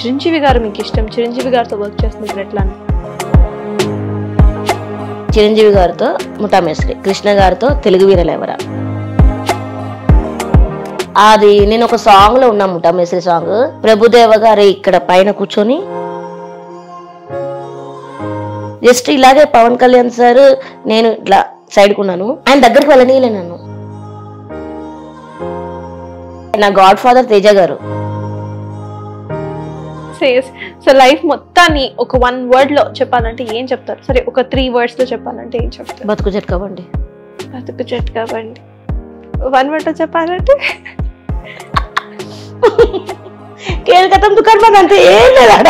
చిరంజీవి గారు మీకు ఇష్టం చిరంజీవి గారితో వర్క్ చేస్తున్నప్పుడు ఎట్లా అని చిరంజీవి గారితో ముఠామేశ్వరి కృష్ణ గారితో తెలుగు వీరలేవరా అది నేను ఒక సాంగ్ లో ఉన్నా ముఠామేశ్వరి సాంగ్ ప్రభుదేవ గారు ఇక్కడ పైన కూర్చొని జస్ట్ ఇలాగే పవన్ కళ్యాణ్ సార్ నేను ఇట్లా సైడ్ కున్నాను ఆయన దగ్గరికి వెళ్ళనీయలే నన్ను నా గాడ్ ఫాదర్ తేజ గారు సేస్ సో లైఫ్ మొత్తాన్ని ఒక వన్ వర్డ్ లో చెప్పాలంటే ఏం చెప్తారు సరే ఒక త్రీ వర్డ్స్ లో చెప్పాలంటే ఏం చెప్తారు బతుకు జట్కవండి బతుకు చెట్టు కాబట్టి వన్ వర్డ్ లో చెప్పాలంటే కేరకతం దుకాణం బంద్ అంతే ఏం లేదు ఆడ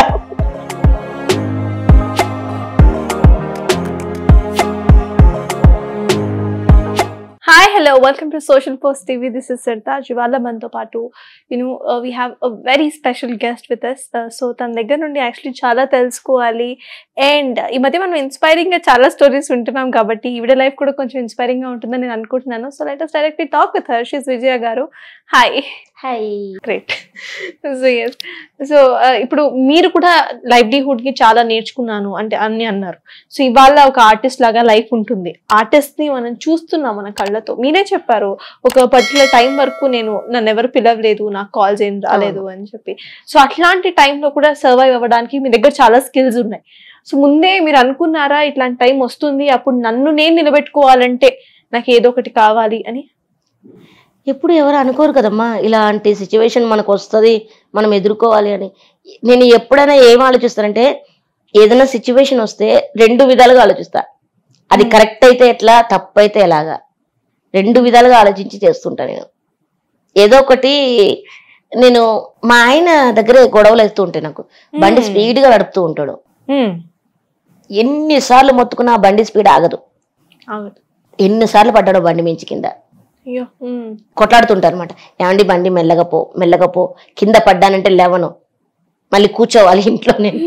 hi hello welcome to social post TV this is Sartaj ఇవాళ మనతో పాటు you know we have a very special guest with us so తన దగ్గర నుండి యాక్చువల్లీ చాలా తెలుసుకోవాలి అండ్ ఈ మధ్య మనం ఇన్స్పైరింగ్ గా చాలా స్టోరీస్ వింటున్నాం కాబట్టి ఈవిడ లైఫ్ కూడా కొంచెం ఇన్స్పైరింగ్ గా ఉంటుందని నేను అనుకుంటున్నాను so let us directly talk with her she's Vijaya garu hi hi great so yes so ఇప్పుడు మీరు కూడా livelihood కి చాలా నేర్చుకున్నాను అంటే అన్ని అన్నారు సో ఇవాళ ఒక ఆర్టిస్ట్ లాగా లైఫ్ ఉంటుంది ఆర్టిస్ట్ ని మనం చూస్తున్నాం మన కళ్ళతో మీరే చెప్పారు ఒక పర్టికులర్ టైం వరకు నేను నన్ను ఎవరు పిలవలేదు నాకు కాల్స్ ఏం రాలేదు అని చెప్పి సో అట్లాంటి టైంలో కూడా సర్వైవ్ అవ్వడానికి మీ దగ్గర చాలా స్కిల్స్ ఉన్నాయి సో ముందే మీరు అనుకున్నారా ఇట్లాంటి టైం వస్తుంది అప్పుడు నన్ను నేను నిలబెట్టుకోవాలంటే నాకు ఏదో ఒకటి కావాలి అని ఎప్పుడు ఎవరు అనుకోరు కదమ్మా ఇలాంటి సిచ్యువేషన్ మనకు వస్తుంది మనం ఎదుర్కోవాలి అని నేను ఎప్పుడైనా ఏం ఆలోచిస్తానంటే ఏదైనా సిచ్యువేషన్ వస్తే రెండు విధాలుగా ఆలోచిస్తా అది Hmm. కరెక్ట్ అయితే ఎట్లా తప్పు అయితే ఎలాగా రెండు విధాలుగా ఆలోచించి చేస్తుంటా నేను ఏదో ఒకటి నేను మా ఆయన దగ్గర గొడవలు వేస్తూ ఉంటాయి నాకు బండి Hmm. స్పీడ్ గా నడుపుతూ ఉంటాడు Hmm. ఎన్నిసార్లు మొత్తుకున్నా ఆ బండి స్పీడ్ ఆగదు అవును ఎన్నిసార్లు పడ్డాడు బండి మించి కింద అయ్యో ఉమ్. కొట్లాడుతుంటారు అనమాట ఏమండి బండి మెల్లగా పో మెల్లగా పో కింద పడ్డానంటే లేవను మళ్ళీ కూర్చోవాలి ఇంట్లో నేను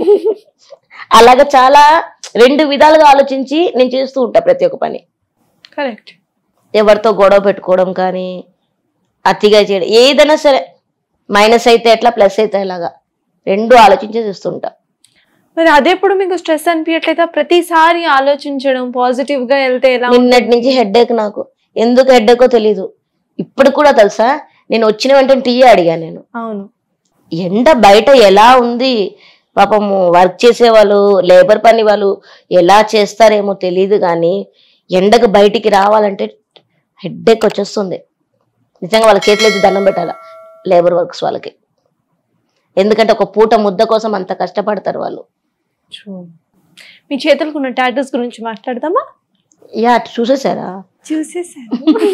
అలాగా చాలా రెండు విధాలుగా ఆలోచించి నేను చేస్తూ ఉంటా ప్రతి ఒక్క పని కరెక్ట్ ఎవరితో గొడవ పెట్టుకోవడం కానీ అతిగా చేయడం ఏదైనా సరే మైనస్ అయితే ఎట్లా ప్లస్ అయితే ఎలాగా రెండు ఆలోచించి చేస్తుంటా మరి అదెప్పుడు మీకు స్ట్రెస్ అనిపించట్లేదా ప్రతిసారి ఆలోచించడం పాజిటివ్ గా వెళ్తే ఎలా ఉంటుంది? నిన్నటి నుంచి హెడ్ఏక్ నాకు ఎందుకు హెడ్ఏకో తెలీదు ఇప్పుడు కూడా తెలుసా నేను వచ్చిన వెంటనే టీ అడిగాను నేను అవును ఎండ బయట ఎలా ఉంది పాపము వర్క్ చేసే వాళ్ళు లేబర్ పని వాళ్ళు ఎలా చేస్తారేమో తెలియదు కానీ ఎండకు బయటికి రావాలంటే హెడ్ఏక్ వచ్చేస్తుంది నిజంగా వాళ్ళ చేతులు ఎత్తి దండం పెట్టాల లేబర్ వర్క్స్ వాళ్ళకి ఎందుకంటే ఒక పూట ముద్ద కోసం అంత కష్టపడతారు వాళ్ళు మీ చేతులకు ఉన్న టాటూస్ గురించి మాట్లాడదామా యా చూసేసారా చూసేసాను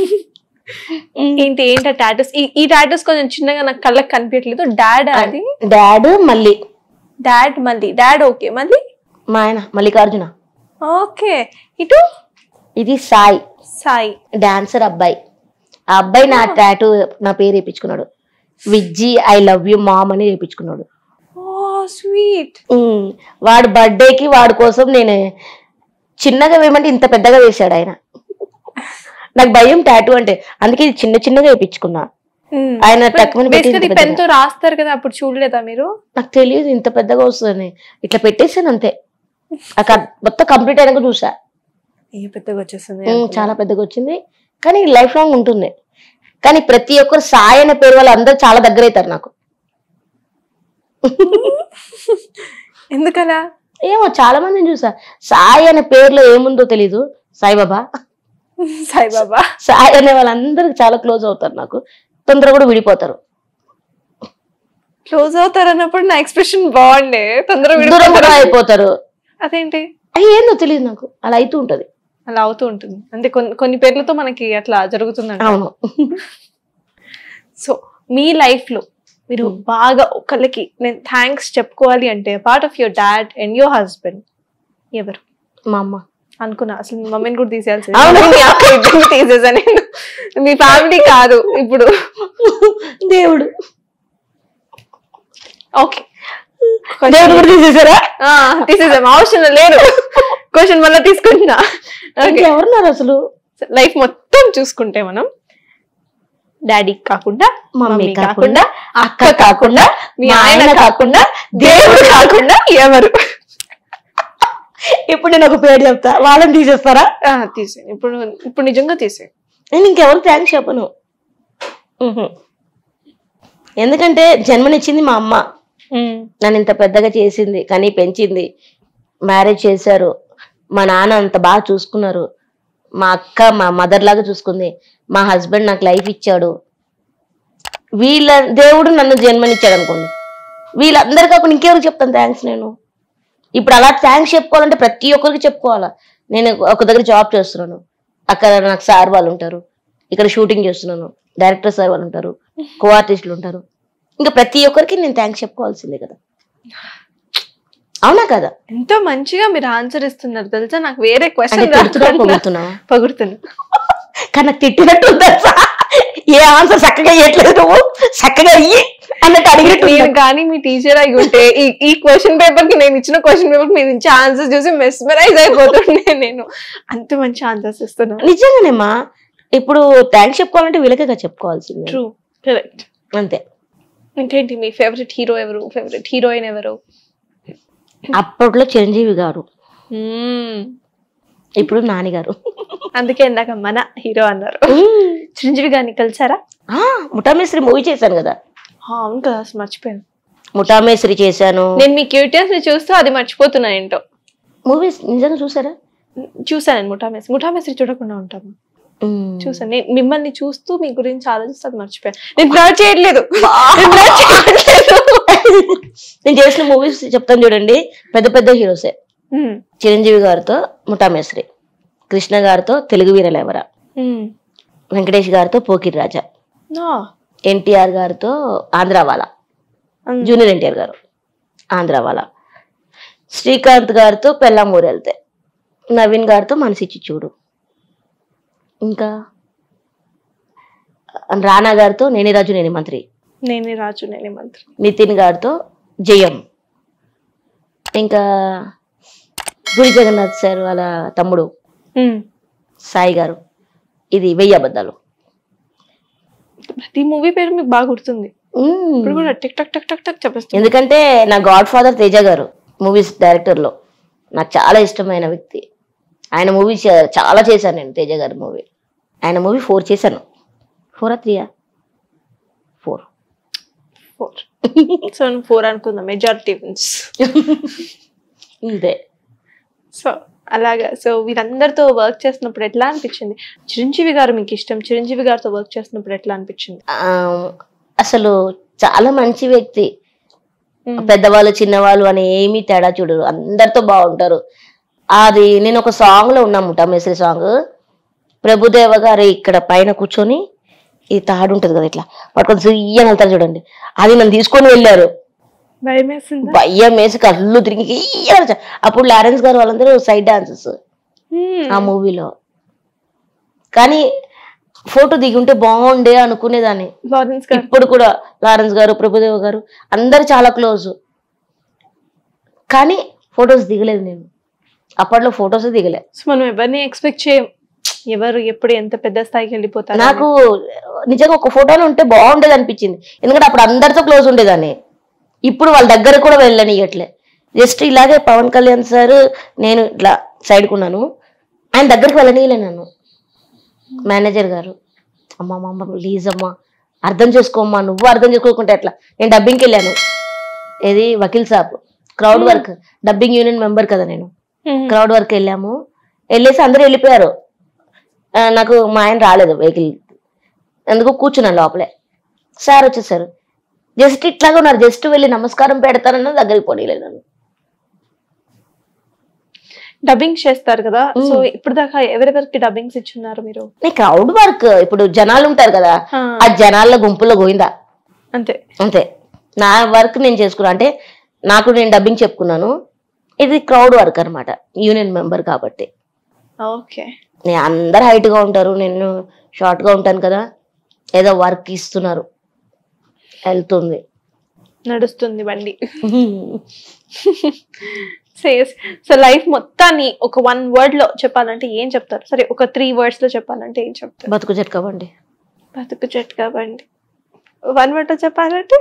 ఏంటి ఏంటి టాటూస్ ఈ టాటూస్ కొంచెం చిన్నగా నాకు కళ్ళకి కనిపించట్లేదు డాడ్ అది డాడ్ మళ్ళీ డాడ్ మళ్ళీ డాడ్ ఓకే మళ్ళీ మా ఆయన మల్లికార్జున ఓకే ఇటు ఇది సాయి సాయి డాన్సర్ అబ్బాయి ఆ అబ్బాయి నా టాటూ నా పేరు వేయించుకున్నాడు Vijji I love you mom అని వేయించుకున్నాడు ఓ స్వీట్ ఉమ్, వాడి బర్త్డేకి వాడి కోసం నేను చిన్నగా వేయమంటే ఇంత పెద్దగా వేశాడు ఆయన నాకు భయం టాటూ అంటే అందుకే ఇది చిన్న చిన్నగా వేయించుకున్నా ఆయన టక్కుమని పెట్టి ఇంత బేసికలీ పెద్దగా. పెన్ తో రాస్తారు కదా అప్పుడు చూడలేదా మీరు నాకు తెలియదు ఇంత పెద్దగా వస్తుందని ఇట్లా పెట్టేసాను అంతే ఆ క- మొత్తం కంప్లీట్ అయినాక చూసా అయ్యో పెద్దగా వచ్చేస్తుంది ఉమ్, చాలా పెద్దగా వచ్చింది కానీ లైఫ్ లాంగ్ ఉంటుంది కానీ ప్రతి ఒక్కరు సాయి అనే పేరు వాళ్ళు అందరూ చాలా దగ్గర అవుతారు నాకు ఎందుకలా ఏమో చాలా మందిని చూసా సాయి అనే పేరులో ఏముందో తెలీదు సాయిబాబా సాయిబాబా సాయి అనే వాళ్ళందరూ చాలా క్లోజ్ అవుతారు నాకు తొందరగా కూడా విడిపోతారు క్లోజ్ అవుతారు అన్నప్పుడు నా ఎక్స్ప్రెషన్ బాగుండే తొందరగా దూరం కూడా విడిపోతారు. అయిపోతారు అదేంటి అవి ఏందో తెలియదు నాకు అలా అవుతూ ఉంటది అలా అవుతూ ఉంటుంది అంటే కొన్ని కొన్ని పేర్లతో మనకి అట్లా జరుగుతుందంట అవును సో మీ లైఫ్ లో మీరు Hmm. బాగా ఒకళ్ళకి నేను థ్యాంక్స్ చెప్పుకోవాలి అంటే part of your dad and your husband ఎవరు మా అమ్మ అనుకున్నా అసలు మీ మమ్మీని కూడా తీసేయాల్సింది అవును. మీ అక్క ఇద్దరిని తీసేసా నేను మీ ఫ్యామిలీ కాదు ఇప్పుడు దేవుడు ఓకే దేవుడు కూడా తీసేసారా తీసేసాం అవసరం లేదు క్వశ్చన్ మళ్ళీ తీసుకుంటున్నా ఓకే ఎవరున్నారు అసలు లైఫ్ మొత్తం చూసుకుంటే మనం డాడీ కాకుండా మమ్మీ మమ్మీ కాకుండా అక్క కాకుండా మీ మా ఆయన ఆయన కాకుండా దేవుడు కాకుండా ఎవరు ఇప్పుడు నేను ఒక పేరు చెప్తా వాళ్ళని తీసేస్తారా ఆ, తీసే ఇప్పుడు ఇప్పుడు నిజంగా తీసే నేను ఇంకెవరు థ్యాంక్స్ చెప్పను ఉహు. ఎందుకంటే జన్మనిచ్చింది మా అమ్మ నన్ను ఇంత పెద్దగా చేసింది కానీ పెంచింది మ్యారేజ్ చేశారు మా నాన్న అంత బాగా చూసుకున్నారు మా అక్క మా మదర్ లాగా చూసుకుంది మా హస్బెండ్ నాకు లైఫ్ ఇచ్చాడు వీళ్ళ దేవుడు నన్ను జన్మనిచ్చాడు అనుకోండి వీళ్ళందరి కాకుండా ఇంకెవరికి చెప్తాను థ్యాంక్స్ నేను ఇప్పుడు అలా థ్యాంక్స్ చెప్పుకోవాలంటే ప్రతి ఒక్కరికి చెప్పుకోవాలా నేను ఒక దగ్గర జాబ్ చేస్తున్నాను అక్కడ నాకు సార్ వాళ్ళు ఉంటారు ఇక్కడ షూటింగ్ చేస్తున్నాను డైరెక్టర్ సార్ వాళ్ళు ఉంటారు కో ఆర్టిస్టులు ఉంటారు ఇంకా ప్రతి ఒక్కరికి నేను థ్యాంక్స్ చెప్పుకోవాల్సిందే కదా అవునా కదా ఎంతో మంచిగా మీరు ఆన్సర్ ఇస్తున్నారు తెలుసా నాకు వేరే అంటే క్వశ్చన్ తిడుతున్నా పొగుడుతున్నావా పగుడుతున్నా కానీ నాకు తిట్టినట్టు ఉంది తెలుసా ఏ ఆన్సర్ చక్కగా ఇవ్వట్లేదు నువ్వు చక్కగా ఇయ్యి అన్నట్టు అడిగినట్టు నేను ఉంది. కానీ మీ టీచర్ అయి ఉంటే ఈ ఈ క్వశ్చన్ పేపర్ కి నేను ఇచ్చిన క్వశ్చన్ పేపర్ మీరు ఇచ్చే ఆన్సర్స్ చూసి మెస్మరైజ్ అయిపోతుండే నేను అంత మంచి ఆన్సర్స్ ఇస్తున్నాను నిజంగానేమ్మా ఇప్పుడు థ్యాంక్స్ చెప్పుకోవాలంటే వీళ్ళకే చెప్పుకోవాల్సిందే ట్రూ కరెక్ట్ అంతే ఇంకేంటి మీ ఫేవరెట్ హీరో ఎవరు ఫేవరెట్ హీరోయిన్ ఎవరు అప్పట్లో చిరంజీవి గారు మ్మ్. ఇప్పుడు నాని గారు అందుకే ఇందాక మన హీరో అన్నారు చిరంజీవి గారిని కలిసారా ఆ, ముఠామేశ్వరి మూవీ చేశాను కదా ఆ, అవును కదా అసలు మర్చిపోయాను ముఠామేశ్వరి చేశాను నేను మీ క్యూటియస్ ని చూస్తూ అది మర్చిపోతున్నా ఏంటో మూవీస్ నిజంగా చూసారా చూసాను ముఠామేసి ముఠామేసి చూడకుండా ఉంటాము చూసాను నేను మిమ్మల్ని చూస్తూ మీ గురించి ఆలోచిస్తే అది మర్చిపోయాను నేను నోట్ చేయట్లేదు నేను note చేయట్లేదు. నేను చేసిన మూవీస్ చెప్తాను చూడండి పెద్ద పెద్ద హీరోసే మ్మ్. చిరంజీవి గారితో ముఠామేశ్వరి కృష్ణ గారితో తెలుగు వీరలేవర మ్మ్. వెంకటేష్ గారితో పోకిరి రాజా ఆ, ఎన్టీఆర్ గారితో ఆంధ్రావాల మ్మ్. జూనియర్ ఎన్టీఆర్ గారు ఆంధ్రావాల శ్రీకాంత్ గారితో పెళ్ళామూరు వెళ్తే నవీన్ గారితో మనసిచ్చి చూడు ఇంకా రానా గారితో నేని రాజు నేని మంత్రి నేనే రాజు నేనే మంత్రి నితిన్ గారితో జయం ఇంకా గురి జగన్నాథ్ సార్ వాళ్ళ తమ్ముడు మ్మ్. సాయి గారు ఇది వెయ్యి అబద్ధాలు ప్రతి మూవీ పేరు మీకు బాగా గుర్తుంది మ్మ్. ఇప్పుడు కూడా టిక్ టక్ టక్ టక్ టక్ చెప్పేస్తుంది ఎందుకంటే నా గాడ్ ఫాదర్ తేజ గారు మూవీస్ డైరెక్టర్ లో నాకు చాలా ఇష్టమైన వ్యక్తి ఆయన మూవీ చాలా చేశాను నేను తేజ గారి మూవీ ఆయన మూవీ ఫోర్ చేశాను ఫోరా త్రీయా ఫోర్ ఫోర్ సో ఫోర్ అనుకుందాం మెజారిటీ విన్స్ అంతే సో అలాగా సో వీరందరితో వర్క్ చేస్తున్నప్పుడు ఎట్లా అనిపించింది చిరంజీవి గారు మీకు ఇష్టం చిరంజీవి గారితో వర్క్ చేస్తున్నప్పుడు ఎట్లా అనిపించింది ఆ, అసలు చాలా మంచి వ్యక్తి మ్మ్. పెద్దవాళ్ళు చిన్నవాళ్ళు అని ఏమీ తేడా చూడరు అందరితో బాగుంటారు అది నేను ఒక సాంగ్ లో ఉన్నా ముఠామేశ్వరి సాంగ్ ప్రభుదేవ గారు ఇక్కడ పైన కూర్చొని ఈ తాడు ఉంటది కదా ఇట్లా పట్టుకొని సుయ్యని వెళ్తారు చూడండి అది నన్ను తీసుకొని వెళ్ళారు భయం వేసిందా భయం వేసి కళ్ళు తిరిగి ఇయ్య అరిచా. అప్పుడు లారెన్స్ గారు వాళ్ళందరూ సైడ్ డాన్సెస్ మ్మ్. ఆ మూవీలో కానీ ఫోటో దిగి ఉంటే బాగుండే అనుకునేదాన్ని లారెన్స్ గారు ఇప్పుడు కూడా లారెన్స్ గారు ప్రభుదేవ గారు అందరు చాలా క్లోజ్ కానీ ఫొటోస్ దిగలేదు నేను అప్పట్లో ఫొటోస్ దిగలే సో మనం ఎవరిని ఎక్స్పెక్ట్ చేయం ఎవరు ఎప్పుడు ఎంత పెద్ద స్థాయికి వెళ్ళిపోతారు నాకు నిజంగా ఒక ఫోటోలో ఉంటే బాగుండేది అనిపించింది ఎందుకంటే అప్పుడు అందరితో క్లోజ్ ఉండేదాన్ని ఇప్పుడు వాళ్ళ దగ్గర కూడా వెళ్ళనియట్లే జస్ట్ ఇలాగే పవన్ కళ్యాణ్ సార్ నేను ఇట్లా సైడ్ కున్నాను ఆయన దగ్గరికి వెళ్ళనీయలే నన్ను మేనేజర్ గారు అమ్మా మా అమ్మ ప్లీజ్ అమ్మా అర్థం చేసుకోమ్మా నువ్వు అర్థం చేసుకోకుంటే ఎట్లా నేను డబ్బింగ్కి వెళ్ళాను ఏది Vakeel Saab crowd work dubbing union member కదా నేను మ్మ్. క్రౌడ్ వర్క్ వెళ్ళాము వెళ్ళేసి అందరూ వెళ్ళిపోయారు ఆ, నాకు మా ఆయన రాలేదు వెహికల్ ఎందుకు కూర్చున్నాను లోపలే సార్ వచ్చేసారు జస్ట్ ఇట్లాగా ఉన్నారు జస్ట్ వెళ్ళి నమస్కారం పెడతానన్న దగ్గరికి పోనీలేదు నన్ను డబ్బింగ్ చేస్తారు కదా సో ఇప్పుడు దాకా ఎవరెవరికి డబ్బింగ్స్ ఇచ్చున్నారు మీరు నేను క్రౌడ్ వర్క్ ఇప్పుడు జనాలు ఉంటారు కదా ఆ, ఆ జనాల గుంపులో గోయిందా అంతే అంతే నా వర్క్ నేను చేసుకున్నా అంటే నాకు నేను డబ్బింగ్ చెప్పుకున్నాను ఇది క్రౌడ్ వర్క్ అన్నమాట యూనియన్ మెంబర్ కాబట్టి ఓకే నేను అందరు height గా ఉంటారు నేను short గా ఉంటాను కదా ఏదో వర్క్ ఇస్తున్నారు వెళ్తుంది నడుస్తుంది బండి సో లైఫ్ మొత్తాన్ని ఒక వన్ వర్డ్ లో చెప్పాలంటే ఏం చెప్తారు సరే ఒక త్రీ వర్డ్స్ లో చెప్పాలంటే ఏం చెప్తారు బతుకు చెట్టుకోవండి బతుకు జట్కా బండి వన్ మాట చెప్పాలంటే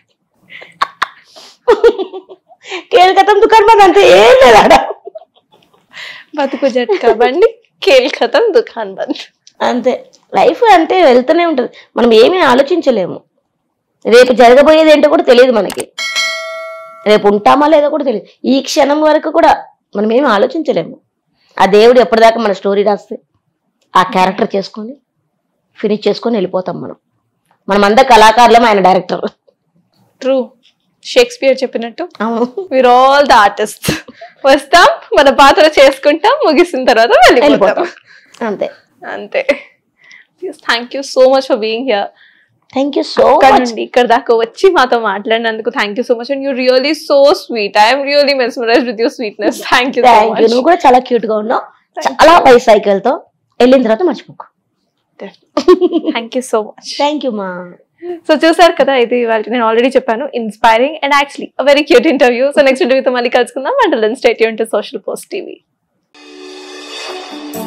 కేల్కతం దుకాణం బంద్ అంతే ఏం లేదు ఆడ బతుకు జట్కా బండి కేల్ ఖతం దుకాన్ బంద్ అంతే లైఫ్ అంటే వెళ్తూనే ఉంటుంది మనం ఏమీ ఆలోచించలేము రేపు జరగబోయేది ఏంటో కూడా తెలియదు మనకి రేపు ఉంటామా లేదో కూడా తెలియదు ఈ క్షణం వరకు కూడా మనం ఏమి ఆలోచించలేము ఆ దేవుడు ఎప్పటిదాకా మన స్టోరీ రాస్తే ఆ క్యారెక్టర్ చేసుకొని ఫినిష్ చేసుకొని వెళ్ళిపోతాం మనం మనం అంతా కళాకారులం ఆయన డైరెక్టర్ ట్రూ షేక్స్పియర్ చెప్పినట్టు అవును విర్ ఆల్ ద ఆర్టిస్ట్ వస్తాం మన పాత్ర చేసుకుంటాం ముగిసిన తర్వాత వెళ్ళిపోతాం వెళ్ళిపోతాం అంతే అంతే thank you so much for being here thank you so ఇక్కడ మచ్ నుండి ఇక్కడ దాకా వచ్చి మాతో మాట్లాడినందుకు thank you so much and you really so sweet I'm really mesmerize with your sweetness thank you so thank you much నువ్వు కూడా చాలా క్యూట్ గా ఉన్నావు చాలా పై సైకిల్ తో వెళ్ళిన తర్వాత మర్చిపోకు thank you so much thank you మా సో చూసారు కదా ఇది ఇవాళ నేను ఆల్రెడీ చెప్పాను inspiring and actually very cute interview so next ఇంటర్వ్యూతో మళ్ళీ కలుసుకుందాం అండ్ స్టేట్ యూన్ టు సోషల్ పోస్ట్ టీవీ